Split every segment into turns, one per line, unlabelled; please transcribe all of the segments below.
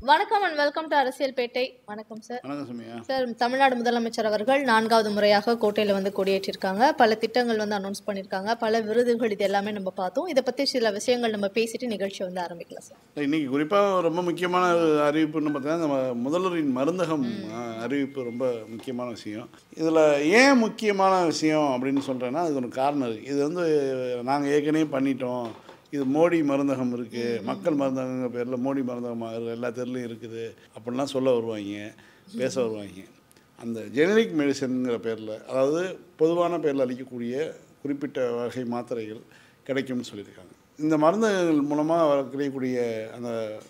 வணக்கம் and welcome to அரசியல் பேட்டை வணக்கம் சார்
வணக்கம் சுமையா
சார் தமிழ்நாடு முதலமைச்சர் அவர்கள் நான்காவது முறையாக கோட்டையில் வந்து கொடியேற்றிருக்காங்க பல திட்டங்கள் வந்து அனௌன்ஸ் பண்ணியிருக்காங்க பல விருதுகள் இது எல்லாமே நம்ம பார்த்தோம் இதை பற்றி சில விஷயங்கள் நம்ம பேசிட்டு நிகழ்ச்சியை வந்து ஆரம்பிக்கலாம் சார்
இன்னைக்கு குறிப்பாக ரொம்ப முக்கியமான அறிவிப்புன்னு பார்த்தீங்கன்னா நம்ம முதல்வரின் மருந்தகம் அஹ், அறிவிப்பு ரொம்ப முக்கியமான விஷயம் இதில் ஏன் முக்கியமான விஷயம் அப்படின்னு சொல்கிறேன்னா அதுக்கு ஒரு காரணம் இருக்குது இது வந்து நாங்கள் ஏற்கனவே பண்ணிட்டோம் இது மோடி மருந்தகம் இருக்குது மக்கள் மருந்தகங்கிற பேரில் மோடி மருந்தகம் இருக்கு, எல்லா தெருலையும் இருக்குது அப்படின்லாம் சொல்ல வருவாங்க பேச வருவாங்க அந்த ஜெனரிக் மெடிசனுங்கிற பேரில் அதாவது பொதுவான பேரில் அளிக்கக்கூடிய குறிப்பிட்ட வகை மாத்திரைகள் கிடைக்கும்னு சொல்லியிருக்காங்க இந்த மருந்துகள் மூலமாக கிடைக்கக்கூடிய அந்த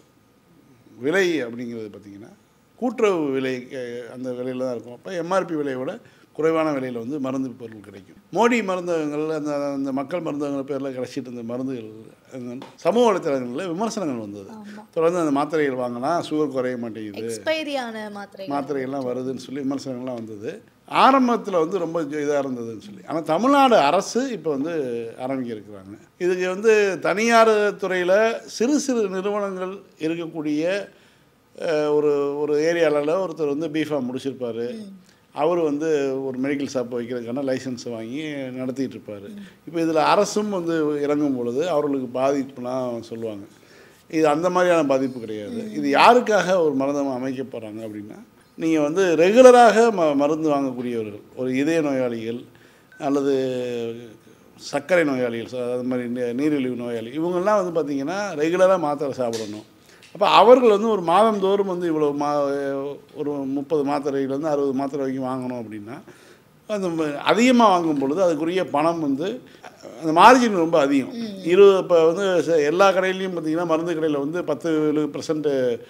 விலை அப்படிங்கிறது பார்த்திங்கன்னா கூட்டுறவு விலை அஹ், அந்த விலையில் தான் இருக்கும் அப்போ எம்ஆர்பி விலையை விட குறைவான விலையில் வந்து மருந்து பொருள் கிடைக்கும் மோடி மருந்தகங்கள் அந்த அந்த மக்கள் மருந்தகங்கள் பேரில் கிடைச்சிட்டு இருந்த மருந்துகள் அந்த சமூக வலைத்தளங்களில் விமர்சனங்கள் வந்தது தொடர்ந்து அந்த மாத்திரைகள் வாங்கினா சுகர் குறைய மாட்டேங்குது
எக்ஸ்பைரி ஆன மாத்திரை
மாத்திரைகள்லாம் வருதுன்னு சொல்லி விமர்சனங்கள்லாம் வந்தது ஆரம்பத்தில் வந்து ரொம்ப இதாக இருந்ததுன்னு சொல்லி ஆனால் தமிழ்நாடு அரசு இப்போ வந்து ஆரம்பிக்க இருக்கிறாங்க இதுக்கு வந்து தனியார் துறையில் சிறு சிறு நிறுவனங்கள் இருக்கக்கூடிய அஹ், ஒரு ஒரு ஏரியாவில் ஒருத்தர் வந்து பிஃபார்ம் முடிச்சிருப்பார் அவர் வந்து ஒரு மெடிக்கல் ஷாப் வைக்கிறதுக்கான லைசன்ஸ் வாங்கி நடத்திட்டு இருப்பார் இப்போ இதில் அரசும் வந்து இறங்கும் பொழுது அவர்களுக்கு பாதிப்புலாம் சொல்லுவாங்க இது அந்த மாதிரியான பாதிப்பு கிடையாது இது யாருக்காக ஒரு மருந்தகம் அமைக்க போகிறாங்க அப்படின்னா நீங்கள் வந்து ரெகுலராக ம மருந்து வாங்கக்கூடியவர்கள் ஒரு இதய நோயாளிகள் அல்லது சர்க்கரை நோயாளிகள் ச- அது மாதிரி நீ- நீரிழிவு நோயாளி இவங்கெல்லாம் வந்து பார்த்திங்கன்னா ரெகுலராக மாத்திரை சாப்பிடணும் அப்போ அவர்கள் வந்து ஒரு மாதந்தோறும் வந்து இவ்வளோ மா ஒரு முப்பது மாத்திரையிலேருந்து அறுபது மாத்திரை வரைக்கும் வாங்கணும் அப்படின்னா அந்த அதிகமாக வாங்கும் பொழுது அதுக்குரிய பணம் வந்து அந்த மார்ஜின் ரொம்ப அதிகம் இருபது இப்போ வந்து ச- எல்லா கடையிலையும் பார்த்தீங்கன்னா மருந்து கடையில் வந்து பத்து பர்சன்ட்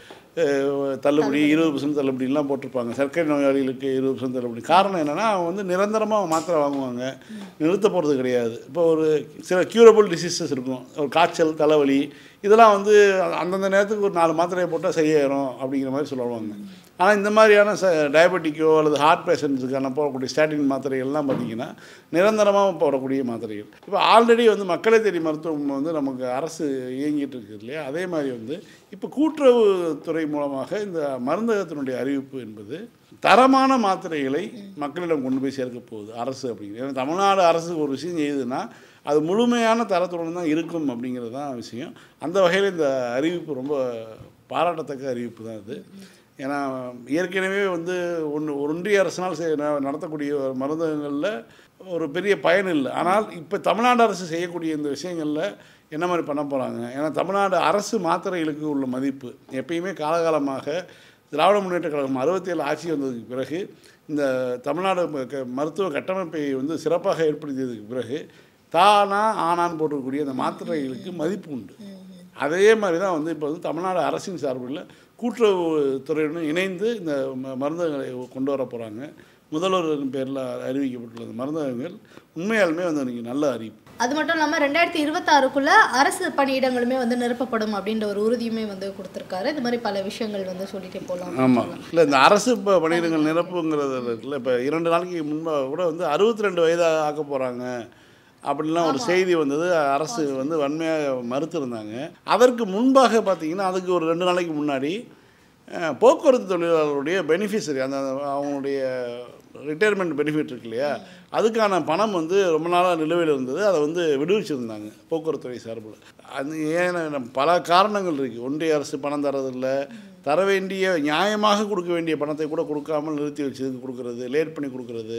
தள்ளுபடி இருபது பர்சன்ட் தள்ளுபடிலாம் போட்டிருப்பாங்க சர்க்கரை நோயாளிகளுக்கு இருபது பர்சன்ட் தள்ளுபடி காரணம் என்னென்னா அவங்க வந்து நிரந்தரமாக மாத்திரை வாங்குவாங்க நிறுத்த போகிறது கிடையாது இப்போ ஒரு சில க்யூரபிள் டிசீசஸ் இருக்கும் ஒரு காய்ச்சல் தலைவலி இதெல்லாம் வந்து அந்தந்த நேரத்துக்கு ஒரு நாலு மாத்திரையை போட்டால் சரியாயிரும் அப்படிங்கிற மாதிரி சொல்லுவாங்க ஆனால் இந்த மாதிரியான ச டயபெட்டிக்கோ அல்லது ஹார்ட் பேஷண்ட்ஸுக்கான போடக்கூடிய ஸ்டாட்டின் மாத்திரைகள்லாம் பார்த்திங்கன்னா நிரந்தரமாக போடக்கூடிய மாத்திரைகள் இப்போ ஆல்ரெடி வந்து மக்களை தேடி மருத்துவம் வந்து நமக்கு அரசு இயங்கிட்டு இருக்குது இல்லையா அதே மாதிரி வந்து இப்போ கூட்டுறவு துறை மூலமாக இந்த மருந்தகத்தினுடைய அறிவிப்பு என்பது தரமான மாத்திரைகளை மக்களிடம் கொண்டு போய் சேர்க்க போகுது அரசு அப்படிங்கிறது ஏன்னா தமிழ்நாடு அரசு ஒரு விஷயம் செய்யுதுன்னா அது முழுமையான தரத்துடன் தான் இருக்கும் அப்படிங்கிறது தான் விஷயம் அந்த வகையில் இந்த அறிவிப்பு ரொம்ப பாராட்டத்தக்க அறிவிப்பு தான் இது ஏன்னா ஏற்கனவே வந்து ஒன்று ஒன்றிய அரசினால் செய்- ந- நடத்தக்கூடிய மருந்தகங்களில் ஒரு பெரிய பயன் இல்லை ஆனால் இப்போ தமிழ்நாடு அரசு செய்யக்கூடிய இந்த விஷயங்களில் என்ன மாதிரி பண்ண போகிறாங்க ஏன்னா தமிழ்நாடு அரசு மாத்திரைகளுக்கு உள்ள மதிப்பு எப்பயுமே காலகாலமாக திராவிட முன்னேற்ற கழகம் அறுபத்தேழு ஆட்சி வந்ததுக்கு பிறகு இந்த தமிழ்நாடு ம- க- மருத்துவ கட்டமைப்பை வந்து சிறப்பாக ஏற்படுத்தியதுக்கு பிறகு தானா ஆனான்னு போட்டிருக்கக்கூடிய அந்த மாத்திரைகளுக்கு மதிப்பு உண்டு அதே மாதிரி தான் வந்து இப்போ வந்து தமிழ்நாடு அரசின் சார்பில் கூட்டுறவு துறையுடன் இணைந்து இந்த ம- மருந்தகங்களை கொண்டு வர போகிறாங்க முதல்வரின் பேரில் அறிவிக்கப்பட்டுள்ள இந்த மருந்தகங்கள் உண்மையாலுமே வந்து எனக்கு நல்ல அறிவிப்பு
அது மட்டும் இல்லாமல் ரெண்டாயிரத்தி இருபத்தாறுக்குள்ள அரசு பணியிடங்களுமே வந்து நிரப்பப்படும் அப்படின்ற ஒரு உறுதியுமே வந்து கொடுத்துருக்காரு இது மாதிரி பல விஷயங்கள் வந்து சொல்லிட்டே போகலாம்
ஆமாம் இல்லை இந்த அரசு இப்போ பணியிடங்கள் நிரப்புங்கிறது இருக்குல்ல இப்போ இரண்டு நாளைக்கு முன்பாக கூட வந்து அறுபத்தி ரெண்டு வயதாக ஆக்க போகிறாங்க அப்படிலாம் ஒரு செய்தி வந்தது அரசு வந்து வன்மையாக மறுத்திருந்தாங்க அதற்கு முன்பாக பார்த்தீங்கன்னா அதுக்கு ஒரு ரெண்டு நாளைக்கு முன்னாடி அஹ், போக்குவரத்து தொழிலாளர்களுடைய பெனிஃபிஷரி அந்த அவங்களுடைய ரிட்டையர்மெண்ட் பெனிஃபிட் இருக்கு இல்லையா அதுக்கான பணம் வந்து ரொம்ப நாளாக நிலுவையில் இருந்தது அதை வந்து விடுவிச்சிருந்தாங்க போக்குவரத்துறை சார்பில் அது ஏன் நம்ம பல காரணங்கள் இருக்குது ஒன்றிய அரசு பணம் தரதில்லை தர வேண்டிய நியாயமாக கொடுக்க வேண்டிய பணத்தை கூட கொடுக்காமல் நிறுத்தி வச்சதுக்கு கொடுக்கறது லேட் பண்ணி கொடுக்கறது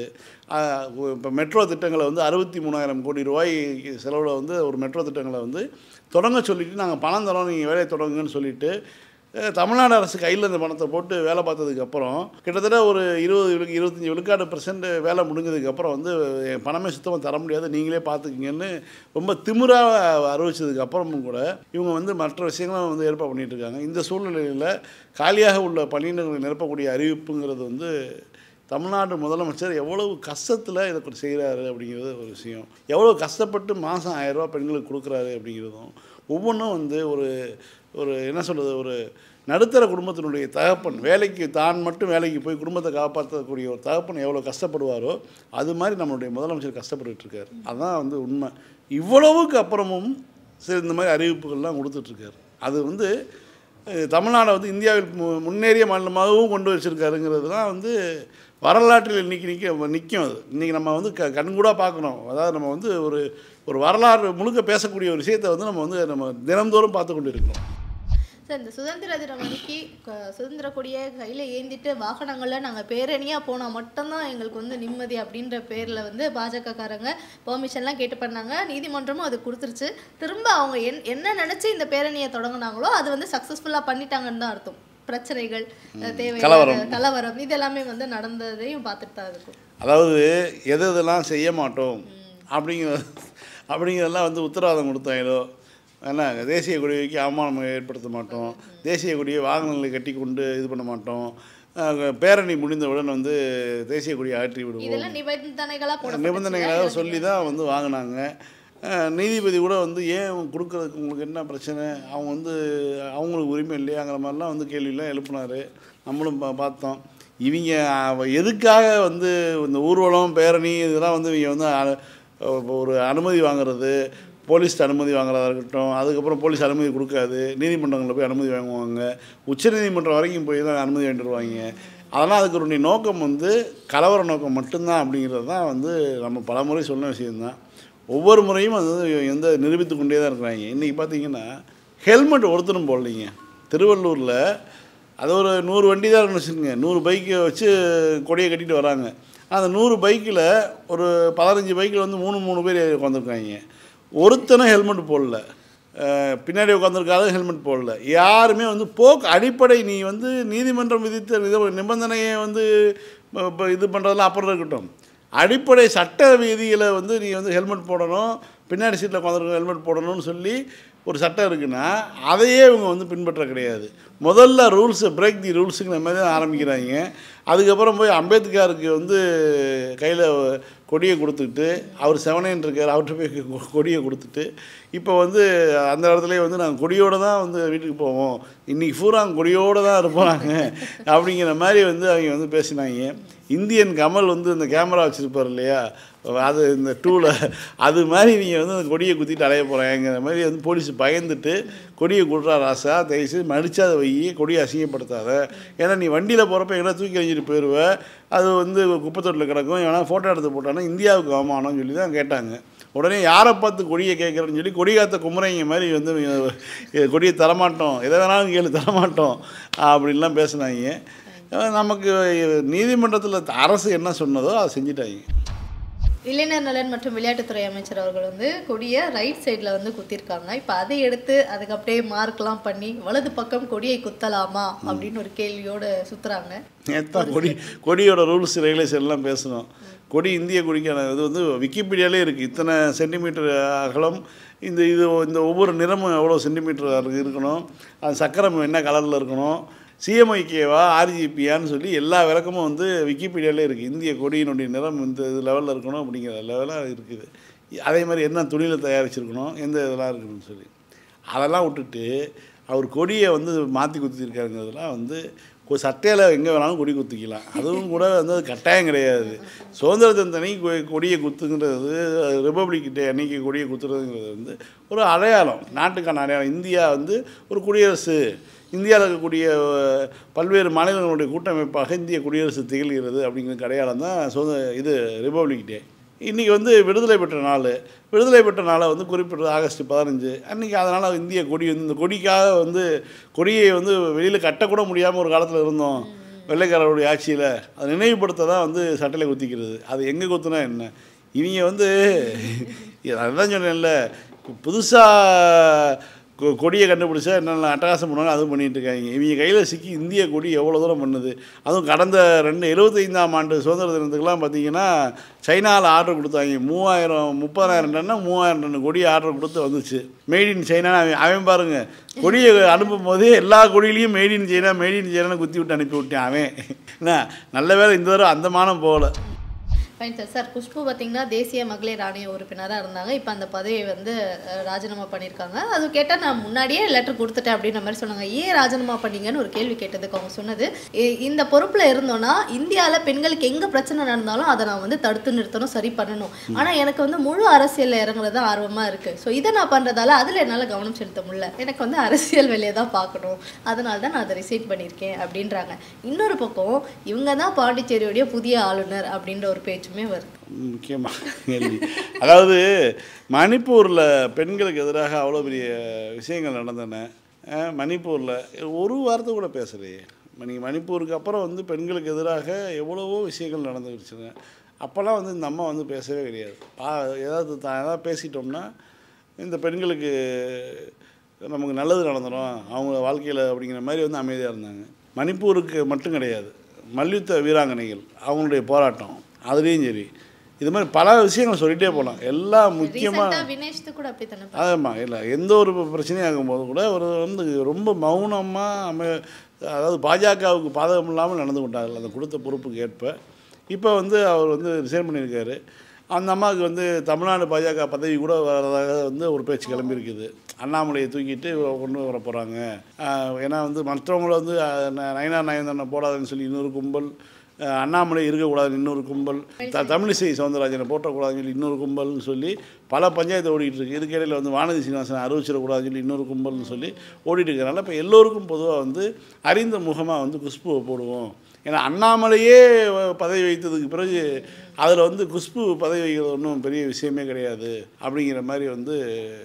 இப்போ மெட்ரோ திட்டங்களை வந்து அறுபத்தி மூணாயிரம் கோடி ரூபாய் செலவில் வந்து ஒரு மெட்ரோ திட்டங்களை வந்து தொடங்க சொல்லிட்டு நாங்கள் பணம் தரோம் நீங்கள் வேலையை தொடங்குங்கன்னு சொல்லிட்டு அஹ், தமிழ்நாடு அரசு கையில் இந்த பணத்தை போட்டு வேலை பார்த்ததுக்கப்புறம் கிட்டத்தட்ட ஒரு இருபது விழுக்கு இருபத்தஞ்சி விழுக்காடு பர்சன்ட் வேலை முடிஞ்சதுக்கப்புறம் வந்து என் பணமே சுத்தமாக தர முடியாது நீங்களே பார்த்துக்கிங்கன்னு ரொம்ப திமிராக அறிவிச்சதுக்கு அப்புறமும் கூட இவங்க வந்து மற்ற விஷயங்களும் வந்து ஏற்பாடு பண்ணிட்டு இருக்காங்க இந்த சூழ்நிலையில் காலியாக உள்ள பணியிடங்களை நிரப்பக்கூடிய அறிவிப்புங்கிறது வந்து தமிழ்நாடு முதலமைச்சர் எவ்வளவு கஷ்டத்தில் இதை கொண்டு செய்கிறாரு அப்படிங்கிறது ஒரு விஷயம் எவ்வளோ கஷ்டப்பட்டு மாதம் ஆயிரரூபா பெண்களுக்கு கொடுக்குறாரு அப்படிங்கிறதும் ஒவ்வொன்றும் வந்து ஒரு ஒரு என்ன சொல்கிறது ஒரு நடுத்தர குடும்பத்தினுடைய தகப்பன் வேலைக்கு தான் மட்டும் வேலைக்கு போய் குடும்பத்தை காப்பாற்றக்கூடிய ஒரு தகப்பன் எவ்வளோ கஷ்டப்படுவாரோ அது மாதிரி நம்மளுடைய முதலமைச்சர் கஷ்டப்பட்டுட்டு இருக்காரு அதுதான் வந்து உண்மை இவ்வளவுக்கு அப்புறமும் சரி இந்த மாதிரி அறிவிப்புகள்லாம் கொடுத்துட்ருக்காரு அது வந்து அஹ், தமிழ்நாடை வந்து இந்தியாவில் மு- முன்னேறிய மாநிலமாகவும் கொண்டு வச்சிருக்காருங்கிறது தான் வந்து வரலாற்றில் இன்றைக்கி நிற்க நிற்கும் அது இன்றைக்கி நம்ம வந்து க கண்கூடாக பார்க்கணும் அதாவது நம்ம வந்து ஒரு ஒரு வரலாறு முழுக்க பேசக்கூடிய ஒரு விஷயத்தை வந்து நம்ம வந்து நம்ம தினந்தோறும் பார்த்து கொண்டு இருக்கிறோம்
சார் இந்த சுதந்திர தினம் அன்னைக்கு க- சுதந்திர கொடியை கையில் ஏந்திட்டு வாகனங்களில் நாங்கள் பேரணியாக போனால் மட்டும்தான் எங்களுக்கு வந்து நிம்மதி அப்படின்ற பேரில் வந்து பாஜகக்காரங்க பெர்மிஷன்லாம் கேட்டு பண்ணாங்க நீதிமன்றமும் அது கொடுத்துருச்சு திரும்ப அவங்க என் என்ன நினச்சி இந்த பேரணியை தொடங்குனாங்களோ அது வந்து சக்ஸஸ்ஃபுல்லாக பண்ணிட்டாங்கன்னு தான் அர்த்தம் பிரச்சனைகள் தேவை
கலவரம்.
கலவரம் இதெல்லாமே வந்து நடந்ததையும் பார்த்துட்டு தான் இருக்கும்
அதாவது எது எதெல்லாம் செய்ய மாட்டோம் அப்படிங்கிற அப்படிங்கிறதெல்லாம் வந்து உத்தரவாதம் கொடுத்தாங்களோ என்ன தேசிய கொடிக்கு அவமானம் ஏற்படுத்த மாட்டோம் தேசிய கொடியை வாகனங்களை கட்டி கொண்டு இது பண்ண மாட்டோம் அஹ் பேரணி முடிந்தவுடன் வந்து தேசிய கொடியை அகற்றி விடுவோம்
இதெல்லாம் நிபந்தனைகளாக போட
நிபந்தனைகளாக சொல்லி தான் வந்து வாங்கினாங்க அஹ் நீதிபதி கூட வந்து ஏன் கொடுக்குறதுக்கு உங்களுக்கு என்ன பிரச்சனை அவங்க வந்து அவங்களுக்கு உரிமை இல்லையாங்கிற மாதிரிலாம் வந்து கேள்வியெல்லாம் எழுப்புனார் நம்மளும் பா பார்த்தோம் இவங்க அவ- எதுக்காக வந்து இந்த ஊர்வலம் பேரணி இதெல்லாம் வந்து இவங்க வந்து அ- ஒரு அனுமதி வாங்குறது போலீஸ் அனுமதி வாங்குறதா இருக்கட்டும் அதுக்கப்புறம் போலீஸ் அனுமதி கொடுக்காது நீதிமன்றங்களில் போய் அனுமதி வாங்குவாங்க உச்சநீதிமன்றம் வரைக்கும் போய் தான் அனுமதி வாங்கிட்டு வருவாங்க அதெல்லாம் அதுக்கு நோக்கம் வந்து கலவர நோக்கம் மட்டும்தான் அப்படிங்கிறது தான் வந்து நம்ம பலமுறை சொன்ன விஷயம்தான் ஒவ்வொரு முறையும் அது வந்து எந்த நிரூபித்து கொண்டே தான் இருக்கிறாங்க இன்றைக்கி பார்த்தீங்கன்னா ஹெல்மெட் ஒருத்தரும் போடலைங்க திருவள்ளூரில் அது ஒரு நூறு வண்டி தான் இருக்குன்னு வச்சுக்கோங்க நூறு பைக்கை வச்சு கொடியை கட்டிட்டு வராங்க அந்த நூறு பைக்கில் ஒரு பதினஞ்சு பைக்கில் வந்து மூணு மூணு பேர் உட்காந்துருக்காங்க ஒருத்தனும் ஹெல்மெட் போடல அஹ் பின்னாடி உட்காந்துருக்காலும் ஹெல்மெட் போடல யாருமே வந்து போக்கு அடிப்படை நீ வந்து நீதிமன்றம் விதித்த இது நிபந்தனையை வந்து இப்ப- இப்ப இது பண்ணுறதெல்லாம் அப்புறம் இருக்கட்டும் அடிப்படை சட்ட விதிகளை வந்து நீ வந்து ஹெல்மெட் போடணும் பின்னாடி சீட்டில் உட்காந்துருக்க ஹெல்மெட் போடணும்னு சொல்லி ஒரு சட்டம் இருக்குன்னா அதையே இவங்க வந்து பின்பற்ற கிடையாது முதல்ல ரூல்ஸை பிரேக் தி ரூல்ஸுங்கிற மாதிரி தான் ஆரம்பிக்கிறாங்க அதுக்கப்புறம் போய் அம்பேத்கருக்கு வந்து கையில் கொடியை கொடுத்துட்டு அவர் செவனேன் இருக்கார் அவர்கிட்ட போய் கொ- கொடியை கொடுத்துட்டு இப்போ வந்து அந்த இடத்துலயே வந்து நாங்கள் கொடியோடு தான் வந்து வீட்டுக்கு போவோம் இன்றைக்கி பூரா கொடியோடு தான் இருப்போம் நாங்கள் அப்படிங்கிற மாதிரி வந்து அவங்க வந்து பேசினாங்க இந்தியன் கமல் வந்து இந்த கேமரா வச்சுருப்பார் இல்லையா அது இந்த டூவில் அது மாதிரி நீங்கள் வந்து அந்த கொடியை குத்திட்டு அலைய போகிறாங்கிற மாதிரி வந்து போலீஸ் பயந்துட்டு கொடியை கொடுறா ராசா தயவுசெய்து மடிச்சு அதை வை கொடியை அசிங்கப்படுத்தாத ஏன்னா நீ வண்டியில் போகிறப்ப எங்கன்னா தூக்கி எறிஞ்சிட்டு போயிடுவ அது வந்து குப்பத்தொட்டில் கிடக்கும் எவனா ஃபோட்டோ எடுத்து போட்டானா இந்தியாவுக்கு அவமானம்னு சொல்லி தான் கேட்டாங்க உடனே யாரை பார்த்து கொடியை கேட்குறேன்னு சொல்லி கொடி காத்த குமரைங்க மாதிரி வந்து இவங்க, "இது கொடியை தரமாட்டோம் எதை வேணாலும் கேளு தரமாட்டோம் அப்படின்லாம் பேசுனாங்க நமக்கு நீதிமன்றத்தில் அரசு என்ன சொன்னதோ அதை செஞ்சுட்டாங்க
இளைஞர் நலன் மற்றும் விளையாட்டுத்துறை அமைச்சர் அவர்கள் வந்து கொடியை ரைட் சைடில் வந்து குத்திருக்காங்க இப்போ அதை எடுத்து அதுக்கு அப்படியே மார்க்லாம் பண்ணி வலது பக்கம் கொடியை குத்தலாமா அப்படின்னு ஒரு கேள்வியோட சுத்துறாங்க
நேத்தான் கொடி கொடியோட ரூல்ஸ் ரெகுலேஷன் எல்லாம் பேசணும் கொடி இந்திய கொடிக்கான இது வந்து விக்கிபீடியாலே இருக்குது இத்தனை சென்டிமீட்டர் அகலம் இந்த இது இந்த ஒவ்வொரு நிறமும் எவ்வளோ சென்டிமீட்டர் இருக்கணும் அது சக்கரம் என்ன கலரில் இருக்கணும் சிஎம்ஐகேவா ஆர்ஜிபியான்னு சொல்லி எல்லா விளக்கமும் வந்து விக்கிபீடியாலே இருக்குது இந்திய கொடியினுடைய நிறம் இந்த இது லெவலில் இருக்கணும் அப்படிங்கிற லெவலாக இருக்குது அதே மாதிரி என்ன துணியில் தயாரிச்சிருக்கணும் எந்த இதெல்லாம் இருக்கணும்னு சொல்லி அதெல்லாம் விட்டுட்டு அவர் கொடியை வந்து மாற்றி குத்திருக்காருங்கிறதுலாம் வந்து கொ- சட்டையில் எங்கே வேணாலும் கொடி குத்திக்கலாம் அதுவும் கூட வந்து அது கட்டாயம் கிடையாது சுதந்திர தினத்தன்னைக்கு கொ- கொடியை குத்துங்கிறது ரிப்பப்ளிக் டே அன்னைக்கு கொடியை குத்துறதுங்கிறது வந்து ஒரு அடையாளம் நாட்டுக்கான அடையாளம் இந்தியா வந்து ஒரு குடியரசு இந்தியாவில் இருக்கக்கூடிய அஹ், பல்வேறு மாநிலங்களுடைய கூட்டமைப்பாக இந்திய குடியரசு திகழ்கிறது அப்படிங்கிற அடையாளம் தான் சுதந்திர இது ரிப்பப்ளிக் டே இன்றைக்கி வந்து விடுதலை பெற்ற நாள் விடுதலை பெற்ற நாளை வந்து குறிப்பிட்டது ஆகஸ்ட் பதினஞ்சு அன்றைக்கி அதனால் இந்திய கொடி வந்து இந்த கொடிக்காக வந்து கொடியை வந்து வெளியில் கட்டக்கூட முடியாமல் ஒரு காலத்தில் இருந்தோம் வெள்ளைக்காரருடைய ஆட்சியில் அதை நினைவுபடுத்த தான் வந்து சட்டையில் குத்திக்கிறது அது எங்கே குத்துனா என்ன இவங்க வந்து அதுதான் சொன்னேன்ல புதுசாக கொ கொடியை கண்டுபிடிச்சா என்னென்ன அட்டகாசம் பண்ணுவாங்க அதுவும் பண்ணிட்டு இருக்காங்க இவங்க கையில் சிக்கி இந்திய கொடி எவ்வளோ தூரம் பண்ணுது அதுவும் கடந்த ரெண்டு எழுபத்தைந்தாம் ஆண்டு சுதந்திர தினத்துக்குலாம் பார்த்தீங்கன்னா சைனாவில் ஆர்டர் கொடுத்தாங்க மூவாயிரம் முப்பதாயிரம் டன்னா மூவாயிரம் டன் கொடி ஆர்டர் கொடுத்து வந்துச்சு மேட் இன் சைனா அவன் அவன் பாருங்க கொடியை அனுப்பும் போதே எல்லா கொடியிலையும் made in China made in சைனான்னு குத்தி விட்டு அனுப்பி விட்டேன் அவன் என்ன நல்ல வேளை இந்த தடவை அந்த மானம் போகல
ஃபைன் சார் சார் குஷ்பு பார்த்தீங்கன்னா தேசிய மகளிர் ஆணைய உறுப்பினராக இருந்தாங்க இப்போ அந்த பதவியை வந்து அஹ், ராஜினாமா பண்ணியிருக்காங்க அது கேட்டால் நான் முன்னாடியே லெட்டர் கொடுத்துட்டேன் அப்படின்ற மாதிரி சொன்னாங்க ஏன் ராஜினாமா பண்ணீங்கன்னு ஒரு கேள்வி கேட்டதுக்கு அவங்க சொன்னது "இ- இந்த பொறுப்பில் இருந்தோன்னா இந்தியாவில் பெண்களுக்கு எங்கே பிரச்சனை நடந்தாலும் அதை நான் வந்து தடுத்து நிறுத்தணும் சரி பண்ணணும் ஆனால் எனக்கு வந்து முழு அரசியலில் இறங்குறது தான் ஆர்வமாக இருக்குது ஸோ இதை நான் பண்ணுறதால அதில் என்னால் கவனம் செலுத்த முடியல எனக்கு வந்து அரசியல் வேலையை தான் பார்க்கணும் அதனால தான் நான் அதை ரிசைன் பண்ணியிருக்கேன் அப்படின்றாங்க இன்னொரு பக்கம் இவங்க தான் பாண்டிச்சேரியோடைய புதிய ஆளுநர் அப்படின்ற ஒரு பேச்சுமே வருது
முக்கியமாக கேள்வி அதாவது மணிப்பூரில் பெண்களுக்கு எதிராக அவ்வளோ பெரிய விஷயங்கள் நடந்தன அஹ், மணிப்பூரில் ஒரு வார்த்தை கூட பேசலையே நீங்கள் மணிப்பூருக்கு அப்புறம் வந்து பெண்களுக்கு எதிராக எவ்வளவோ விஷயங்கள் நடந்துருச்சுங்க அப்போல்லாம் வந்து இந்த அம்மா வந்து பேசவே கிடையாது பா ஏதாவது தான் ஏதாவது பேசிட்டோம்னா இந்த பெண்களுக்கு நமக்கு நல்லது நடந்துடும் அவங்க வாழ்க்கையில் அப்படிங்கிற மாதிரி வந்து அமைதியாக இருந்தாங்க மணிப்பூருக்கு மட்டும் கிடையாது மல்யுத்த வீராங்கனைகள் அவங்களுடைய போராட்டம் அதுலேயும் சரி இது மாதிரி பல விஷயங்கள் சொல்லிகிட்டே போகலாம் எல்லாம் முக்கியமாக
ரீசெண்டாக வினேஷ்து கூட அப்படி தானே
ஆமாம் இல்லை எந்த ஒரு பிரச்சனையும் ஆகும்போது கூட ஒரு வந்து ரொம்ப மௌனமாக அமை அதாவது பாஜகவுக்கு பாதகம் இல்லாமல் நடந்து கொண்டார்கள் அந்த கொடுத்த பொறுப்புக்கு ஏற்ப இப்போ வந்து அவர் வந்து ரிசைன் பண்ணியிருக்காரு அந்த அம்மாவுக்கு வந்து தமிழ்நாடு பாஜக பதவி கூட வரதாக வந்து ஒரு பேச்சு கிளம்பியிருக்குது அண்ணாமலையை தூக்கிட்டு கொண்டு வர போகிறாங்க ஏன்னா வந்து மற்றவங்கள வந்து அஹ், ந- நயனா நயன்தானை போடாதுன்னு சொல்லி இன்னொரு கும்பல் அஹ், அண்ணாமலை இருக்கக்கூடாதுன்னு இன்னொரு கும்பல் த தமிழிசை சவுந்தரராஜனை போட்டக்கூடாதுன்னு சொல்லி இன்னொரு கும்பல்னு சொல்லி பல பஞ்சாயத்து ஓடிட்டு இருக்கு இதுக்கிடையில் வந்து வானதி சீனிவாசன் அறிவிச்சிடக்கூடாதுன்னு சொல்லி இன்னொரு கும்பல்னு சொல்லி ஓடிட்டு இருக்கிறனால இப்போ எல்லோருக்கும் பொதுவாக வந்து அறிந்த முகமாக வந்து குஷ்புவை போடுவோம் ஏன்னா அண்ணாமலையே வ- பதவி வைத்ததுக்கு பிறகு அதில் வந்து குஷ்பு பதவி வைக்கிறது ஒன்றும் பெரிய விஷயமே கிடையாது அப்படிங்கிற மாதிரி வந்து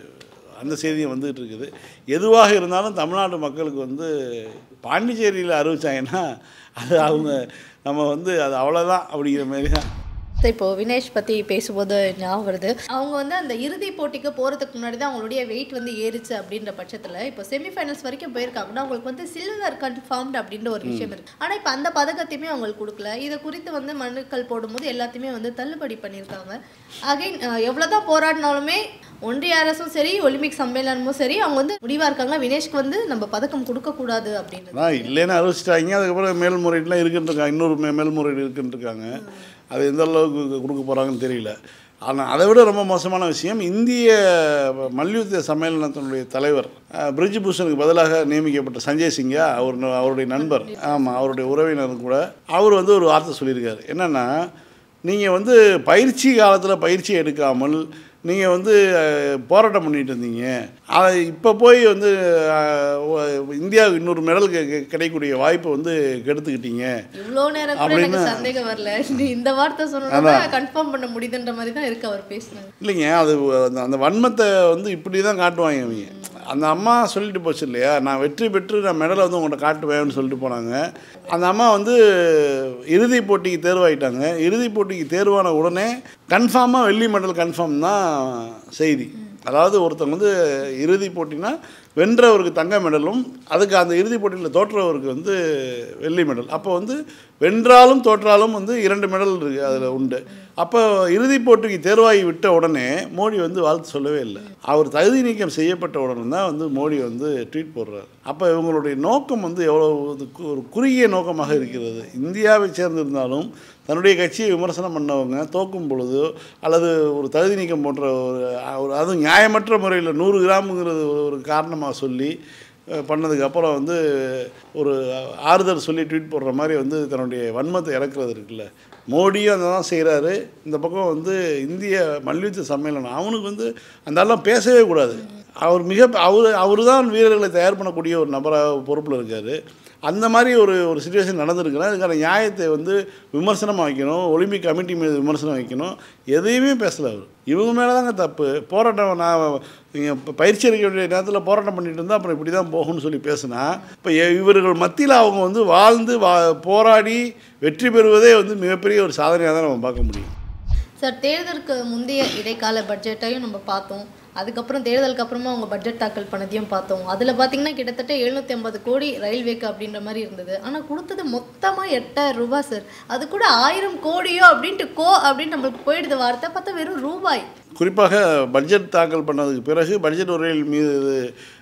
அந்த செய்தியும் வந்துகிட்டு இருக்குது எதுவாக இருந்தாலும் தமிழ்நாட்டு மக்களுக்கு வந்து பாண்டிச்சேரியில் அறிவிச்சாங்கன்னா அது அவங்க நம்ம வந்து அது அவ்வளோதான் அப்படிங்கிற மாதிரி தான்
இப்போ வினேஷ் பற்றி பேசும்போது ஞாபகம் வருது அவங்க வந்து அந்த இறுதி போட்டிக்கு போகிறதுக்கு முன்னாடி தான் அவங்களுடைய வெயிட் வந்து ஏறிச்சு அப்படின்ற பட்சத்தில் இப்போ செமிஃபைனல்ஸ் வரைக்கும் போயிருக்காங்கன்னா அவங்களுக்கு வந்து சில்வர் கன்ஃபார்ம்டு அப்படின்ற ஒரு விஷயம் இருக்கு ஆனால் இப்போ அந்த பதக்கத்தையுமே அவங்களுக்கு கொடுக்கல இதை குறித்து வந்து மனுக்கள் போடும்போது எல்லாத்தையுமே வந்து தள்ளுபடி பண்ணியிருக்காங்க அகைன் எவ்வளோதான் போராடினாலுமே ஒன்றிய அரசும் சரி ஒலிம்பிக் சம்மேளனமும் சரி அவங்க வந்து முடிவாக இருக்காங்க வினேஷ்க்கு வந்து நம்ம பதக்கம் கொடுக்கக்கூடாது அப்படின்னு
அதான் இல்லைன்னு அறிவிச்சிட்டாங்க அதுக்கப்புறம் மேல்முறையீடுலாம் இருக்குன்னு இருக்காங்க இன்னொரு மே மேல்முறையீடு இருக்குன்னு இருக்காங்க அது எந்த அளவுக்கு கொடுக்க போகிறாங்கன்னு தெரியல ஆனால் அதை விட ரொம்ப மோசமான விஷயம் இந்திய மல்யுத்த சம்மேளனத்தினுடைய தலைவர் அஹ், பிரிஜ் பூஷனுக்கு பதிலாக நியமிக்கப்பட்ட சஞ்சய் சிங்கா அவர் ந- அவருடைய நண்பர் ஆமாம் அவருடைய உறவினர் கூட அவர் வந்து ஒரு வார்த்தை சொல்லியிருக்காரு என்னென்னா நீங்கள் வந்து பயிற்சி காலத்தில் பயிற்சி எடுக்காமல் நீங்கள் வந்து அஹ், போராட்டம் பண்ணிட்டு இருந்தீங்க அதை இப்போ போய் வந்து அஹ், ஒ- இந்தியாவுக்கு இன்னொரு மெடல் கி- கி- கிடைக்கக்கூடிய வாய்ப்பை வந்து கெடுத்துக்கிட்டீங்க
இவ்வளோ நேரம் கூட எனக்கு சந்தேகம் வரல நீ இந்த வார்த்தை சொன்னா கன்ஃபார்ம் பண்ண முடியுதுன்ற மாதிரி தான் இருக்கு அவர் பேசுனது
இல்லைங்க அது அந்த அந்த வன்மத்தை வந்து இப்படி தான் காட்டுவாங்க அவங்க அந்த அம்மா சொல்லிட்டு போச்சு இல்லையா நான் வெற்றி பெற்று நான் மெடலை வந்து உங்கள்கிட்ட காட்டுவேன்னு சொல்லிட்டு போனாங்க அந்த அம்மா வந்து இறுதிப் போட்டிக்கு தேர்வாயிட்டாங்க இறுதிப் போட்டிக்கு தேர்வான உடனே கன்ஃபார்மாக வெள்ளி மெடல் கன்ஃபார்ம் தான் செய்தி அதாவது ஒருத்தவங்க வந்து இறுதிப் போட்டினா வென்றவருக்கு தங்க மெடலும் அதுக்கு அந்த இறுதிப் போட்டியில் தோற்றவருக்கு வந்து வெள்ளி மெடல் அப்போ வந்து வென்றாலும் தோற்றாலும் வந்து இரண்டு மெடல் இருக்குது அதில் உண்டு அப்போ இறுதிப் போட்டிக்கு தேர்வாகி விட்ட உடனே மோடி வந்து வாழ்த்து சொல்லவே இல்லை அவர் தகுதி நீக்கம் செய்யப்பட்ட உடனே தான் வந்து மோடி வந்து ட்வீட் போடுறாரு அப்போ இவங்களுடைய நோக்கம் வந்து எவ்வளோ இது கு- ஒரு குறுகிய நோக்கமாக இருக்கிறது இந்தியாவை சேர்ந்திருந்தாலும் தன்னுடைய கட்சியை விமர்சனம் பண்ணவங்க தோக்கும் பொழுதோ அல்லது ஒரு தகுதி நீக்கம் போன்ற ஒரு ஒரு அதுவும் நியாயமற்ற முறையில் நூறு கிராமுங்கிறது ஒரு- ஒரு காரணமாக சொல்லி அஹ், பண்ணதுக்கு அப்புறம் வந்து ஒரு ஆறுதல் சொல்லி ட்வீட் போடுற மாதிரி வந்து தன்னுடைய வன்மத்தை இறக்குறது இருக்குல்ல மோடியும் அதை தான் செய்கிறாரு இந்த பக்கம் வந்து இந்திய மல்யுத்த சம்மேளனம் அவனுக்கு வந்து அந்த ஆள்லாம் பேசவே கூடாது அவர் மிக அவர் அவர் தான் வீரர்களை தயார் பண்ணக்கூடிய ஒரு நபராக பொறுப்பில் இருக்கார் அந்த மாதிரி ஒரு ஒரு சுச்சுவேஷன் நடந்திருக்குன்னா அதுக்கான நியாயத்தை வந்து விமர்சனமாக வைக்கணும் ஒலிம்பிக் கமிட்டி மீது விமர்சனம் வைக்கணும் எதையுமே பேசல அவர் இவங்க மேலே தாங்க தப்பு போராட்டம் நான் நீங்கள் பயிற்சி அளிக்க வேண்டிய நேரத்தில் போராட்டம் பண்ணிட்டு இருந்தால் அப்புறம் இப்படி தான் போகும்னு சொல்லி பேசுனா இப்போ இவர்கள் மத்தியில் அவங்க வந்து வாழ்ந்து வா போராடி வெற்றி பெறுவதே வந்து மிகப்பெரிய ஒரு சாதனையாக தான் நம்ம பார்க்க முடியும்
சார் தேர்தலுக்கு முந்தைய இடைக்கால பட்ஜெட்டையும் நம்ம பார்த்தோம் அதுக்கப்புறம் தேர்தலுக்கு அப்புறமா அவங்க பட்ஜெட் தாக்கல் பண்ணதையும் பார்த்தோம் அதில் பார்த்தீங்கன்னா கிட்டத்தட்ட எழுநூற்றி ஐம்பது கோடி ரயில்வேக்கு அப்படின்ற மாதிரி இருந்தது ஆனால் கொடுத்தது மொத்தமாக எட்டாயிரம் ரூபாய் சார் அது கூட ஆயிரம் கோடியோ அப்படின்ட்டு கோ அப்படின்னு நம்மளுக்கு போயிடுது வார்த்தை பார்த்தா வெறும் ரூபாய்
குறிப்பாக பட்ஜெட் தாக்கல் பண்ணதுக்கு பிறகு பட்ஜெட் உரையில் மீது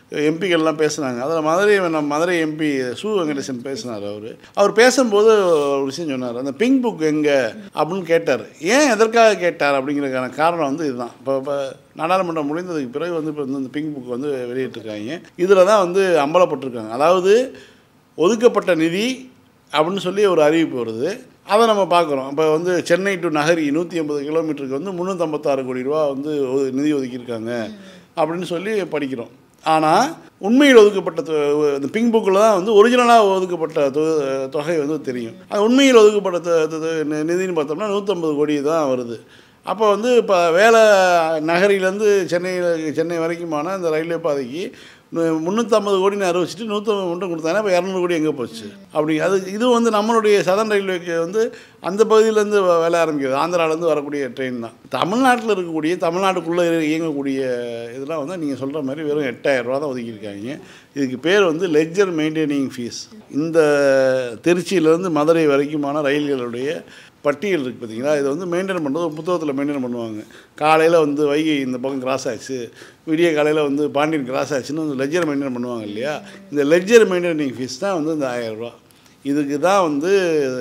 எம்பிகள்லாம் பேசுனாங்க அதில் மதுரை நம்ம மதுரை எம்பி சு வெங்கடேசன் பேசினார் அவர் அவர் பேசும்போது ஒரு விஷயம் சொன்னார் அந்த பிங்க் புக் எங்கே அப்படின்னு கேட்டார் ஏன் எதற்காக கேட்டார் அப்படிங்கிறதுக்கான காரணம் வந்து இதுதான் இப்போ இப்போ நாடாளுமன்றம் முடிந்ததுக்கு பிறகு வந்து இப்போ வந்து இந்த பிங்க் புக் வந்து வெளியிட்டிருக்காங்க இதில் தான் வந்து அம்பலப்பட்டிருக்காங்க அதாவது ஒதுக்கப்பட்ட நிதி அப்படின்னு சொல்லி ஒரு அறிவிப்பு வருது அதை நம்ம பார்க்குறோம் இப்போ வந்து சென்னை டு நகரி நூற்றி ஐம்பது கிலோமீட்டருக்கு வந்து முந்நூற்றம்பத்தாறு கோடி ரூபா வந்து ஒ- நிதி ஒதுக்கியிருக்காங்க அப்படின்னு சொல்லி படிக்கிறோம் ஆனால் உண்மையில் ஒதுக்கப்பட்ட தொ- இந்த பிங்க் புக்கில் தான் வந்து ஒரிஜினலாக ஒதுக்கப்பட்ட தொ- தொகை வந்து தெரியும் அது உண்மையில் ஒதுக்கப்பட்ட தொ- தொ- தொ- நி- நிதின்னு பார்த்தோம்னா நூற்றம்பது கோடி தான் வருது அப்போ வந்து இப்போ வேலை நகரிலேருந்து சென்னையில் சென்னை வரைக்குமான அந்த ரயில்வே பாதைக்கு முந்நூற்றம்பது கோடின்னு அறிவிச்சிட்டு நூற்றம்பது மட்டும் கொடுத்தாங்க இப்போ இரநூறு கோடி எங்கே போச்சு அப்படி அது இது வந்து நம்மளுடைய சதன் ரயில்வேக்கு வந்து அந்த பகுதியிலேருந்து வேலை ஆரம்பிக்கிறது ஆந்திராலேருந்து வரக்கூடிய ட்ரெயின் தான் தமிழ்நாட்டில் இருக்கக்கூடிய தமிழ்நாட்டுக்குள்ளே இயங்கக்கூடிய இதெல்லாம் வந்து நீங்கள் சொல்கிற மாதிரி வெறும் எட்டாயிரம் ரூபா தான் ஒதுக்கியிருக்காங்க இதுக்கு பேர் வந்து லெஜர் மெயின்டைனிங் ஃபீஸ் இந்த திருச்சியிலேருந்து மதுரை வரைக்குமான ரயில்களுடைய பட்டியல் இருக்குது பார்த்தீங்களா இதை வந்து மெயின்டைன் பண்ணுறது ஒரு புத்தகத்தில் மெயின்டைன் பண்ணுவாங்க காலையில் வந்து வைகை இந்த பக்கம் கிராஸ் ஆச்சு விடிய காலையில் வந்து பாண்டியன் கிராஸ் ஆச்சுன்னு வந்து லெஜர் மெயின்டைன் பண்ணுவாங்க இல்லையா இந்த லெஜர் மெயின்டைனிங் ஃபீஸ் தான் வந்து இந்த ஆயிரரூபா இதுக்கு தான் வந்து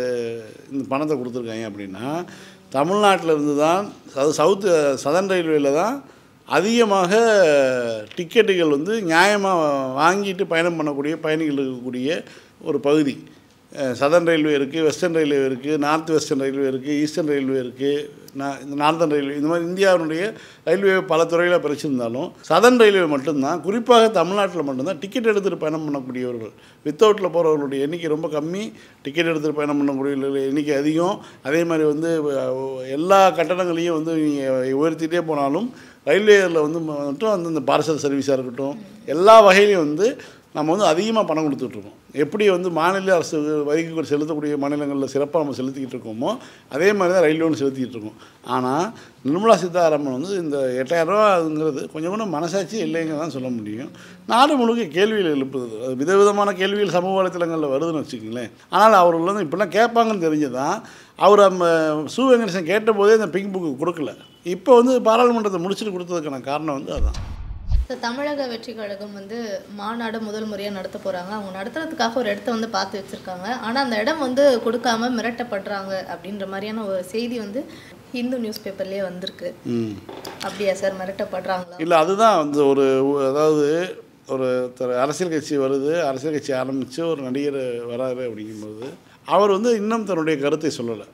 இந்த பணத்தை கொடுத்துருக்காங்க அப்படின்னா தமிழ்நாட்டில் இருந்து தான் அதாவது சவுத்து சதன் ரயில்வேல தான் அதிகமாக டிக்கெட்டுகள் வந்து நியாயமாக வாங்கிட்டு பயணம் பண்ணக்கூடிய பயணிகள் இருக்கக்கூடிய ஒரு பகுதி சதர்ன் ரயில்வே இருக்குது வெஸ்டர்ன் ரயில்வே இருக்குது நார்த் வெஸ்டர்ன் ரயில்வே இருக்குது ஈஸ்டர்ன் ரயில்வே இருக்குது நான் இந்த நார்த்தன் ரயில்வே இந்த மாதிரி இந்தியாவினுடைய ரயில்வே பல துறையில் பிரிச்சிருந்தாலும் சதர்ன் ரயில்வே மட்டும்தான் குறிப்பாக தமிழ்நாட்டில் மட்டும்தான் டிக்கெட் எடுத்துகிட்டு பயணம் பண்ணக்கூடியவர்கள் வித்தவுட்டில் போகிறவர்களுடைய எண்ணிக்கை ரொம்ப கம்மி டிக்கெட் எடுத்துகிட்டு பயணம் பண்ணக்கூடியவர்கள் எண்ணிக்கை அதிகம் அதே மாதிரி வந்து அஹ், எல்லா கட்டணங்களையும் வந்து நீங்கள் உயர்த்திட்டே போனாலும் ரயில்வேயில் வந்து மட்டும் வந்து இந்த பார்சல் சர்வீஸாக இருக்கட்டும் எல்லா வகையிலையும் வந்து நம்ம வந்து அதிகமாக பணம் கொடுத்துட்ருக்கோம் எப்படி வந்து மாநில அரசு வரிக்கு செலுத்தக்கூடிய மாநிலங்களில் சிறப்பாக நம்ம செலுத்திக்கிட்டு இருக்கோமோ அதே மாதிரி தான் ரயில்வேன்னு செலுத்திக்கிட்டு இருக்கோம் ஆனால் நிர்மலா சீதாராமன் வந்து இந்த எட்டாயிரம் ரூபாங்கிறது கொஞ்சம் கூட மனசாட்சி இல்லைங்க தான் சொல்ல முடியும் நாடு முழுக்க கேள்விகள் எழுப்புது அது விதவிதமான கேள்விகள் சமூக வலைத்தளங்களில் வருதுன்னு வச்சுக்கோங்களேன் ஆனால் அவர்கள் வந்து இப்படிலாம் கேட்பாங்கன்னு தெரிஞ்சுதான் அவர் நம்ம சு வெங்கடேசன் கேட்டபோதே இந்த பிங்க் புக்கு கொடுக்கல இப்போ வந்து பாராளுமன்றத்தை முடிச்சுட்டு கொடுத்ததுக்கான காரணம் வந்து அதுதான்
இந்த தமிழக வெற்றி கழகம் வந்து மாநாடு முதல் முறையாக நடத்த போகிறாங்க அவங்க நடத்துறதுக்காக ஒரு இடத்த வந்து பார்த்து வச்சுருக்காங்க ஆனால் அந்த இடம் வந்து கொடுக்காம மிரட்டப்படுறாங்க அப்படின்ற மாதிரியான ஒரு செய்தி வந்து ஹிந்து நியூஸ் பேப்பர்லேயே வந்திருக்கு
ம்
அப்படியா சார் மிரட்டப்படுறாங்களா
இல்லை அதுதான் வந்து ஒரு அதாவது ஒரு த- அரசியல் கட்சி வருது அரசியல் கட்சி ஆரம்பித்து ஒரு நடிகர் வராரு அப்படிங்கும்போது அவர் வந்து இன்னும் தன்னுடைய கருத்தை சொல்லலை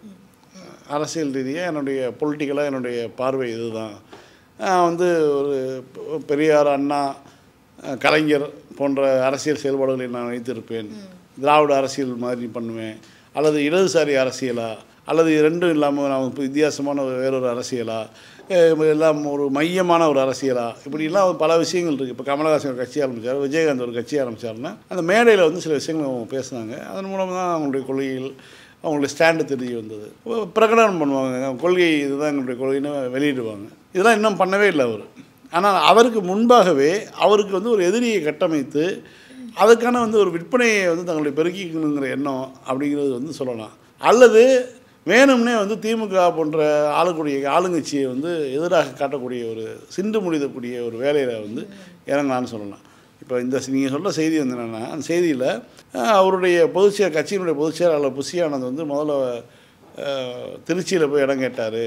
அரசியல் ரீதியாக என்னுடைய பொலிட்டிக்கலாக என்னுடைய பார்வை இதுதான் நான் வந்து ஒரு பெ- பெரியார் அண்ணா அஹ், கலைஞர் போன்ற அரசியல் செயல்பாடுகளை நான் வைத்திருப்பேன் திராவிட அரசியல் மாதிரி பண்ணுவேன் அல்லது இடதுசாரி அரசியலா அல்லது இது ரெண்டும் இல்லாமல் நான் இப்போ வித்தியாசமான ஒரு வேறொரு அரசியலா அஹ் எல்லாம் ஒரு மையமான ஒரு அரசியலா இப்படிலாம் பல விஷயங்கள் இருக்குது இப்போ கமலஹாசன் ஒரு கட்சி ஆரம்பித்தார் விஜயகாந்த் ஒரு கட்சி ஆரம்பித்தாருன்னா அந்த மேடையில் வந்து சில விஷயங்கள் அவங்க பேசுனாங்க அதன் மூலம் தான் அவங்களுடைய கொள்கைகள் அவங்களுடைய ஸ்டாண்டு தெரிய வந்தது ஒ- பிரகடனம் பண்ணுவாங்க கொள்கை இதுதான் எங்களுடைய கொள்கைன்னு வெளியிடுவாங்க இதெல்லாம் இன்னும் பண்ணவே இல்லை அவர் ஆனால் அவருக்கு முன்பாகவே அவருக்கு வந்து ஒரு எதிரியை கட்டமைத்து அதுக்கான வந்து ஒரு விற்பனையை வந்து தங்களுடைய பெருக்கிக்கணுங்கிற எண்ணம் அப்படிங்கிறது வந்து சொல்லலாம் அல்லது வேணும்னே வந்து திமுக போன்ற ஆளுக்கூடிய ஆளுங்கட்சியை வந்து எதிராக காட்டக்கூடிய ஒரு சிண்டு முடிதக்கூடிய ஒரு வேலையில் வந்து இறங்கலான்னு சொல்லலாம் இப்போ இந்த நீங்கள் சொல்கிற செய்தி வந்து என்னென்னா அந்த செய்தியில் அவருடைய பொதுச்செயல் கட்சியினுடைய பொதுச் செயலாளர் புஷியானந்த் வந்து முதல்ல திருச்சியில் போய் இடம் கேட்டார்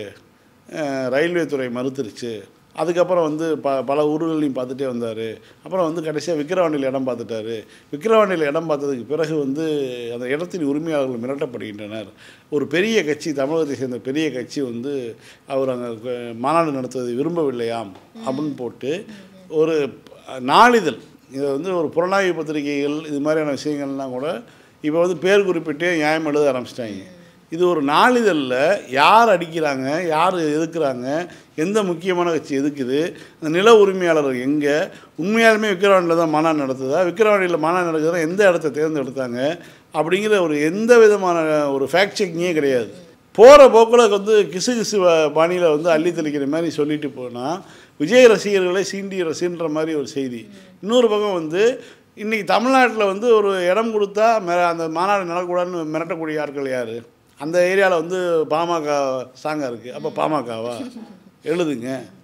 ரயில்வே துறை மறுத்துருச்சு அதுக்கப்புறம் வந்து ப பல ஊர்களையும் பார்த்துட்டே வந்தார் அப்புறம் வந்து கடைசியாக விக்கிரவாண்டியில் இடம் பார்த்துட்டாரு விக்கிரவாண்டியில் இடம் பார்த்ததுக்கு பிறகு வந்து அந்த இடத்தின் உரிமையாளர்கள் மிரட்டப்படுகின்றனர் ஒரு பெரிய கட்சி தமிழகத்தை சேர்ந்த பெரிய கட்சி வந்து அவர் அங்கே மாநாடு நடத்துவதை விரும்பவில்லையாம் அப்படின்னு போட்டு ஒரு நாளிதழ் இதை வந்து ஒரு புலனாய்வு பத்திரிகைகள் இது மாதிரியான விஷயங்கள்லாம் கூட இப்போ வந்து பேர் குறிப்பிட்டே நியாயம் எழுத ஆரம்பிச்சிட்டாங்க இது ஒரு நாளிதழில் யார் அடிக்கிறாங்க யார் எதுக்குறாங்க எந்த முக்கியமான கட்சி எதுக்குது அந்த நில உரிமையாளர் எங்கே உண்மையாலுமே விக்கிரவாண்டியில் தான் மாநாடு நடத்துதா விக்கிரவாண்டியில் மாநாடு நடக்குதா எந்த இடத்த தேர்ந்தெடுத்தாங்க அப்படிங்கிற ஒரு எந்த விதமான ஒரு ஃபேக்ட் செக்கிங்கே கிடையாது போகிற போக்கில் வந்து கிசு கிசு பாணியில் வந்து அள்ளி தெளிக்கிற மாதிரி சொல்லிட்டு போனால் விஜய் ரசிகர்களை சீண்டி ரசின்ற மாதிரி ஒரு செய்தி இன்னொரு பக்கம் வந்து இன்றைக்கி தமிழ்நாட்டில் வந்து ஒரு இடம் கொடுத்தா மெ அந்த மாநாடு நடக்கூடாதுன்னு மிரட்டக்கூடிய ஆட்கள் யார் அந்த ஏரியாவில் வந்து பாமக சாங்காக இருக்குது அப்போ பாமகவா எழுதுங்க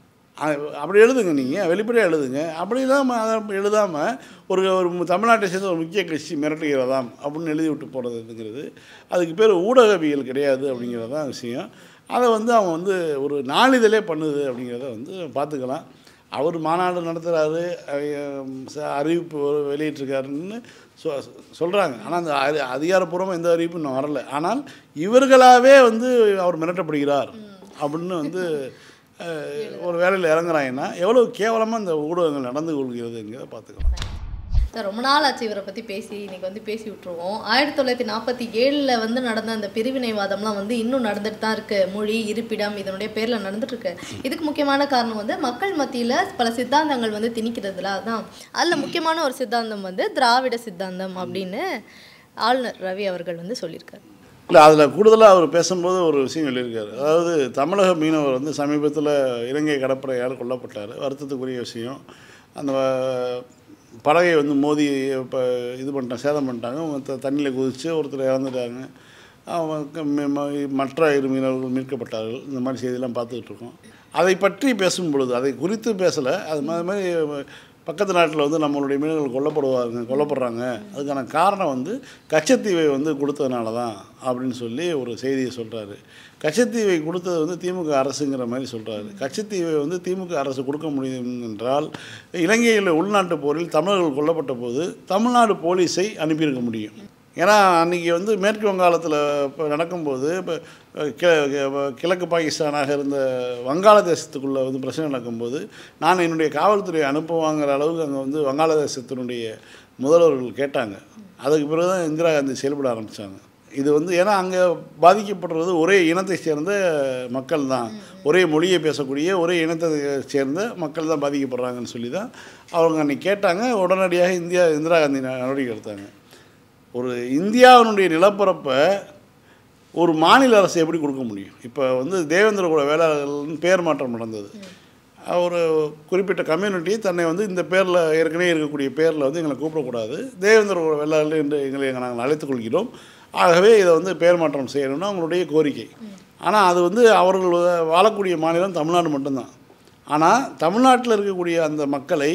அ- அப்படி எழுதுங்க நீங்கள் வெளிப்படையாக எழுதுங்க அப்படி இல்லாமல் அதை எழுதாமல் ஒரு ஒரு மு- தமிழ்நாட்டை சேர்ந்த ஒரு முக்கிய கட்சி மிரட்டுகிறதாம் அப்படின்னு எழுதி விட்டு போகிறதுங்கிறது அதுக்கு பேர் ஊடகவியல் கிடையாது அப்படிங்கிறது தான் விஷயம் அதை வந்து அவன் வந்து ஒரு நாளிதழே பண்ணுது அப்படிங்கிறத வந்து பார்த்துக்கலாம் அவர் மாநாடு நடத்துகிறாரு அறிவிப்பு ஒரு- வெளியிட்டிருக்காருன்னு சொ சொல்கிறாங்க ஆனால் அந்த அதி- அதிகாரப்பூர்வமாக எந்த அறிவிப்பும் இன்னும் வரல ஆனால் இவர்களாகவே வந்து அவர் மிரட்டப்படுகிறார் அப்படின்னு வந்து அஹ், ஒரு வேலையில் இறங்குறாங்கன்னா எவ்வளோ கேவலமாக இந்த ஊடகங்கள் நடந்து கொள்கிறதுங்கிறத பார்த்துக்கலாம்
சார் ரொம்ப நாள் ஆச்சு இவரை பற்றி பேசி இன்னைக்கு வந்து பேசி விட்டுருவோம் ஆயிரத்தி தொள்ளாயிரத்தி நாற்பத்தி ஏழில் வந்து நடந்த அந்த பிரிவினைவாதம்லாம் வந்து இன்னும் நடந்துட்டு தான் இருக்கு மொழி இருப்பிடம் இதனுடைய பேரில் நடந்துட்டு இருக்கு இதுக்கு முக்கியமான காரணம் வந்து மக்கள் மத்தியில் பல சித்தாந்தங்கள் வந்து திணிக்கிறதுல அதான் அதில் முக்கியமான ஒரு சித்தாந்தம் வந்து திராவிட சித்தாந்தம் அப்படின்னு ஆளுநர் ரவி அவர்கள் வந்து சொல்லியிருக்காரு
இல்லை அதில் கூடுதலாக அவர் பேசும்போது ஒரு விஷயம் சொல்லியிருக்காரு அதாவது தமிழக மீனவர் வந்து சமீபத்தில் இலங்கை கடற்படையால் கொல்லப்பட்டார் வருத்தத்துக்குரிய விஷயம் அந்த அஹ், படகை வந்து மோதி இப்போ இது பண்ணிட்டாங்க சேதம் பண்ணிட்டாங்க அவங்க த தண்ணியில் குதித்து ஒருத்தர் இறந்துட்டாங்க அவங்க ம- ம- மற்ற இரு மீனவர்கள் மீட்கப்பட்டார்கள் இந்த மாதிரி செய்தியெல்லாம் பார்த்துக்கிட்டு இருக்கோம் அதை பற்றி பேசும் பொழுது அதை குறித்து பேசலை அது மாதிரி மாதிரி பக்கத்து நாட்டில் வந்து நம்மளுடைய மீனவர்கள் கொல்லப்படுவாங்க கொல்லப்படுறாங்க அதுக்கான காரணம் வந்து கச்சத்தீவை வந்து கொடுத்ததுனால தான் அப்படின்னு சொல்லி ஒரு செய்தியை சொல்கிறாரு கச்சத்தீவை கொடுத்தது வந்து திமுக அரசுங்கிற மாதிரி சொல்கிறாரு கச்சத்தீவை வந்து திமுக அரசு கொடுக்க முடியும் என்றால் இலங்கையில் உள்நாட்டு போரில் தமிழர்கள் கொல்லப்பட்ட போது தமிழ்நாடு போலீஸை அனுப்பியிருக்க முடியும் ஏன்னா அன்றைக்கி வந்து மேற்கு வங்காளத்தில் இப்போ நடக்கும்போது இப்போ கி- கிழக்கு பாகிஸ்தானாக இருந்த வங்காளதேசத்துக்குள்ளே வந்து பிரச்சனை நடக்கும்போது நான் என்னுடைய காவல்துறையை அனுப்புவாங்கிற அளவுக்கு அங்கே வந்து வங்காளதேசத்தினுடைய முதல்வர்கள் கேட்டாங்க அதுக்கு பிறகு தான் இந்திரா காந்தி செயல்பட ஆரம்பித்தாங்க இது வந்து ஏன்னா அங்கே பாதிக்கப்படுறது ஒரே இனத்தை சேர்ந்த மக்கள் தான் ஒரே மொழியை பேசக்கூடிய ஒரே இனத்தை சேர்ந்த மக்கள் தான் பாதிக்கப்படுறாங்கன்னு சொல்லி தான் அவங்க அன்றைக்கி கேட்டாங்க உடனடியாக இந்தியா இந்திரா காந்தி நடவடிக்கை எடுத்தாங்க ஒரு இந்தியாவினுடைய நிலப்பரப்பை ஒரு மாநில அரசு எப்படி கொடுக்க முடியும் இப்போ வந்து தேவேந்திர குல வேளாளர்கள்னு பேர் மாற்றம் நடந்தது ஒரு குறிப்பிட்ட கம்யூனிட்டி தன்னை வந்து இந்த பேரில் ஏற்கனவே இருக்கக்கூடிய பேரில் வந்து எங்களை கூப்பிடக்கூடாது தேவேந்திர குல வேளாளர்கள் என்று எங்களை நாங்கள் அழைத்துக் கொள்கிறோம் ஆகவே இதை வந்து பேர் மாற்றம் செய்யணும்னு அவங்களுடைய கோரிக்கை ஆனால் அது வந்து அவர்கள் வாழக்கூடிய மாநிலம் தமிழ்நாடு மட்டும்தான் ஆனால் தமிழ்நாட்டில் இருக்கக்கூடிய அந்த மக்களை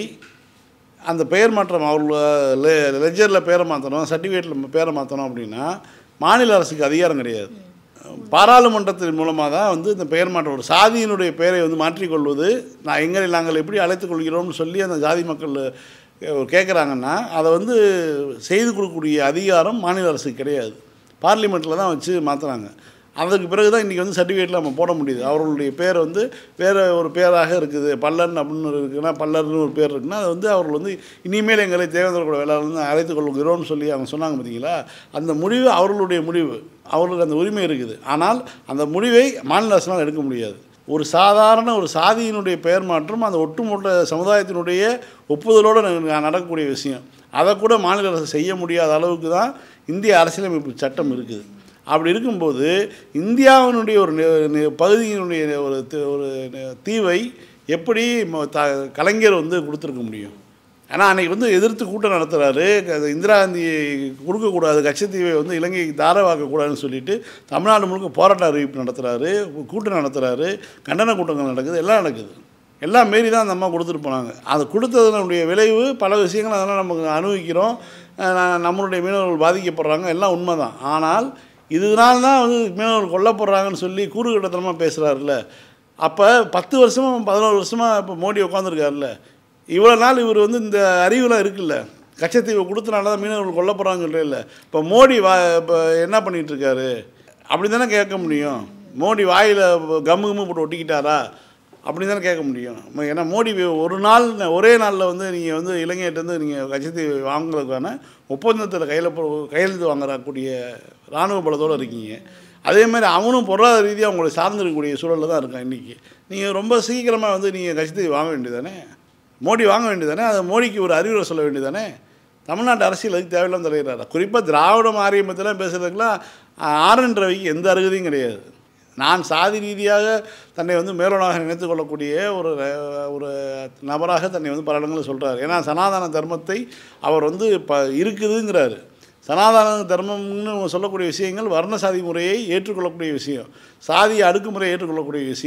அந்த பெயர் மாற்றம் அவர்கள் லெஜரில் பேரை மாற்றணும் சர்டிஃபிகேட்டில் பேரை மாற்றணும் அப்படின்னா மாநில அரசுக்கு அதிகாரம் கிடையாது பாராளுமன்றத்தின் மூலமாக தான் வந்து இந்த பெயர் மாற்றம் ஒரு சாதியினுடைய பெயரை வந்து மாற்றிக்கொள்வது நான் எங்களை நாங்கள் எப்படி அழைத்துக் கொள்கிறோம்னு சொல்லி அந்த ஜாதி மக்கள் கேட்குறாங்கன்னா அதை வந்து செய்து கொடுக்கக்கூடிய அதிகாரம் மாநில அரசுக்கு கிடையாது பார்லிமெண்ட்டில் தான் வச்சு மாற்றுறாங்க அதுக்கு பிறகு தான் இன்றைக்கி வந்து சர்டிஃபிகேட்டில் நம்ம போட முடியுது அவர்களுடைய பேர் வந்து வேறு ஒரு பேராக இருக்குது பல்லன் அப்படின்னு ஒரு இருக்குன்னா பல்லர்னு ஒரு பேர் இருக்குன்னா அது வந்து அவர்கள் வந்து இனிமேல் எங்களை தேவேந்திர கூட வேளாளர்னு அழைத்துக் கொள்கிறோம்னு சொல்லி அவங்க சொன்னாங்க பார்த்தீங்களா அந்த முடிவு அவர்களுடைய முடிவு அவர்களுக்கு அந்த உரிமை இருக்குது ஆனால் அந்த முடிவை மாநில அரசினால் எடுக்க முடியாது ஒரு சாதாரண ஒரு சாதியினுடைய பெயர் மாற்றம் அந்த ஒட்டுமொத்த சமுதாயத்தினுடைய ஒப்புதலோடு ந- நடக்கக்கூடிய விஷயம் அதை கூட மாநில அரசு செய்ய முடியாத அளவுக்கு தான் இந்திய அரசியலமைப்பு சட்டம் இருக்குது அப்படி இருக்கும்போது இந்தியாவினுடைய ஒரு நி- நி- பகுதியினுடைய ஒரு தி- ஒரு நி- தீவை எப்படி ம- த கலைஞர் வந்து கொடுத்துருக்க முடியும் ஏன்னா அன்றைக்கி வந்து எதிர்த்து கூட்டம் நடத்துகிறாரு இந்திரா காந்தியை கொடுக்கக்கூடாது கட்சித்தீவை வந்து இலங்கைக்கு தாரவாக்கக்கூடாதுன்னு சொல்லிட்டு தமிழ்நாடு முழுக்க போராட்ட அறிவிப்பு நடத்துகிறாரு கூட்டம் நடத்துகிறாரு கண்டன கூட்டங்கள் நடக்குது எல்லாம் நடக்குது எல்லாம் மாரி தான் அந்த அம்மா கொடுத்துட்டு போனாங்க அது கொடுத்ததனுடைய விளைவு பல விஷயங்கள் அதெல்லாம் நமக்கு அனுபவிக்கிறோம் அஹ் ந- நம்மளுடைய மீனவர்கள் பாதிக்கப்படுறாங்க எல்லாம் உண்மை தான் ஆனால் இதனால தான் வந்து மீனவர்கள் கொல்லப்படுறாங்கன்னு சொல்லி கூறுகட்டத்தனமாக பேசுகிறாருல்ல அப்போ பத்து வருஷமாக பதினோரு வருஷமாக இப்போ மோடி உட்காந்துருக்காருல்ல இவ்வளோ நாள் இவர் வந்து இந்த அறிவுலாம் இருக்குல்ல கச்சத்தீவை கொடுத்தனால தான் மீனவர்கள் கொல்லப்படுறாங்கன்னு சொல்கிறேன் இப்போ மோடி வா இப்போ என்ன பண்ணிட்டு இருக்காரு அப்படி தானே கேட்க முடியும் மோடி வாயில் கம்மு கம்மு போட்டு ஒட்டிக்கிட்டாரா அப்படி தானே கேட்க முடியும் ம- ஏன்னா மோடி வி- ஒரு நாள் ந- ஒரே நாளில் வந்து நீங்கள் வந்து இலங்கையிட்டேருந்து நீங்கள் கட்சித்தீவு வாங்குறதுக்கான ஒப்பந்தத்தில் கையில் கையெழுத்து வாங்குறக்கூடிய இராணுவ பலத்தோடு இருக்கீங்க அதே மாதிரி அவனும் பொருளாதார ரீதியாக உங்களை சார்ந்திருக்கக்கூடிய சூழலில் தான் இருக்கான் இன்றைக்கி நீங்கள் ரொம்ப சீக்கிரமாக வந்து நீங்கள் கட்சித்தீவு வாங்க வேண்டியதானே மோடி வாங்க வேண்டியதானே அது மோடிக்கு ஒரு அறிவுரை சொல்ல வேண்டியதானே தமிழ்நாட்டு அரசியல் அதுக்கு தேவையில்லாம தலையிறாரு குறிப்பாக திராவிடம் ஆரியமத்தெல்லாம் பேசுகிறதுக்கெல்லாம் ஆர்என் ரவிக்கு எந்த அருகதையும் கிடையாது நான் சாதி ரீதியாக தன்னை வந்து மேலோனாக நினைத்து கொள்ளக்கூடிய ஒரு அஹ், ஒரு நபராக தன்னை வந்து பல இடங்களில் சொல்கிறார் ஏன்னா சனாதன தர்மத்தை அவர் வந்து ப இருக்குதுங்கிறாரு சனாதன தர்மம்னு சொல்லக்கூடிய விஷயங்கள் வர்ண சாதி முறையை ஏற்றுக்கொள்ளக்கூடிய விஷயம் சாதி அடுக்குமுறையை ஏற்றுக்கொள்ளக்கூடிய விஷயம்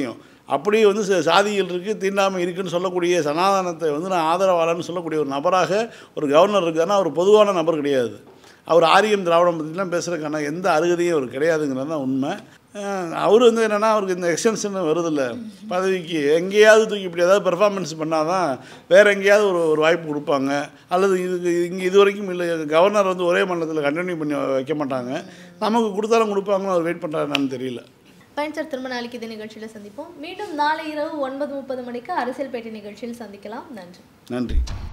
அப்படி வந்து ச- சாதிகள் இருக்குது தீண்டாமை இருக்குன்னு சொல்லக்கூடிய சனாதனத்தை வந்து நான் ஆதரவாளன்னு சொல்லக்கூடிய ஒரு நபராக ஒரு கவர்னர் இருக்காருன்னா அவர் பொதுவான நபர் கிடையாது அவர் ஆரியம் திராவிடம் பற்றிலாம் பேசுகிறதுக்கான எந்த அருகதையும் அவர் கிடையாதுங்கிறது தான் உண்மை அஹ் அவர் வந்து என்னென்னா அவருக்கு இந்த எக்ஸ்டென்ஷன் வருதில்ல பதவிக்கு எங்கேயாவது தூக்கி இப்படி ஏதாவது பெர்ஃபார்மன்ஸ் பண்ணால் தான் வேறு எங்கேயாவது ஒரு ஒரு வாய்ப்பு கொடுப்பாங்க அல்லது இதுக்கு இங்கே இது வரைக்கும் இல்லை கவர்னர் வந்து ஒரே மண்டலத்தில் கண்டினியூ பண்ணி வைக்க மாட்டாங்க நமக்கு கொடுத்தாலும் கொடுப்பாங்கன்னு அவர் வெயிட் பண்ணுறாருன்னு தெரியல
ஃபைன் சார் திரும்ப நாளைக்கு இதே நிகழ்ச்சியில் சந்திப்போம் மீண்டும் நாளை இரவு ஒன்பது முப்பது மணிக்கு அரசியல் பேட்டை நிகழ்ச்சியில் சந்திக்கலாம் நன்றி
நன்றி